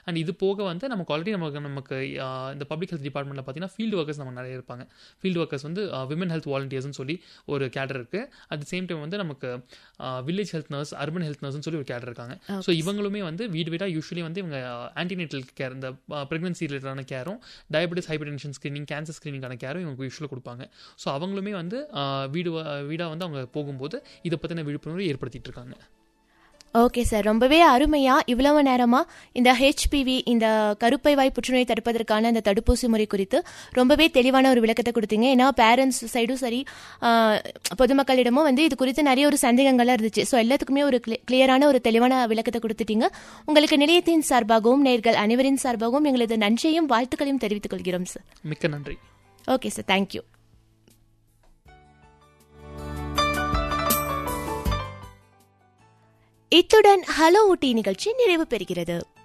and இது போக வந்து நமக்கு ஆல்ரெடி நமக்கு நமக்கு ஆஹ், இந்த பப்ளிக் ஹெல்த் டிபார்ட்மெண்ட்டில் பார்த்தீங்கன்னா ஃபீல்டு ஒர்க்கர்ஸ் நம்ம நிறைய இருப்பாங்க ஃபீல்டு ஒர்க்கர்ஸ் வந்து விமன் ஹெல்த் வாலண்டியர்ஸ்னு சொல்லி ஒரு கேடர் இருக்குது அட் சேம் டைம் வந்து நமக்கு village health nurse urban health நர்ஸ்னு சொல்லி ஒரு கேடர் இருக்காங்க ஸோ இவங்களுமே வந்து வீடு வீடாக யூஸ்வலி வந்து இவங்க ஆன்டினேட்டல் கேர் இந்த ப்ரெக்னன்சி ரிலேட்டடான கேரும் diabetes hypertension screening cancer ஸ்க்ரீனிங்கான கேரும் இவங்க யூஸ்வலாக கொடுப்பாங்க ஸோ அவங்களுமே வந்து ஆஹ், வீடு வ- வீடா வந்து அவங்க போகும்போது இதை பற்றின விழிப்புணர்வு ஏற்படுத்திட்டு இருக்காங்க ஓகே சார் ரொம்பவே அருமையா இவ்வளவு நேரமா இந்த ஹெச்பிவி இந்த கருப்பை வாய் புற்றுநோய் தடுப்பதற்கான அந்த தடுப்பூசி முறை குறித்து ரொம்பவே தெளிவான ஒரு விளக்கத்தை கொடுத்தீங்க ஏன்னா பேரண்ட்ஸ் சைடும் சரி ஆஹ், பொதுமக்களிடமும் வந்து இது குறித்து நிறைய ஒரு சந்தேகங்கள்லாம் இருந்துச்சு ஸோ எல்லாத்துக்குமே ஒரு கிளியரான ஒரு தெளிவான விளக்கத்தை கொடுத்துட்டீங்க உங்களுக்கு நிலையத்தின் சார்பாகவும் நேர்கள் அனைவரின் சார்பாகவும் எங்களது நன்றியையும் வாழ்த்துக்களையும் தெரிவித்துக் கொள்கிறோம் சார் மிக்க நன்றி ஓகே சார் தேங்க்யூ இத்துடன் ஹலோ ஊட்டி நிகழ்ச்சி நிறைவு பெறுகிறது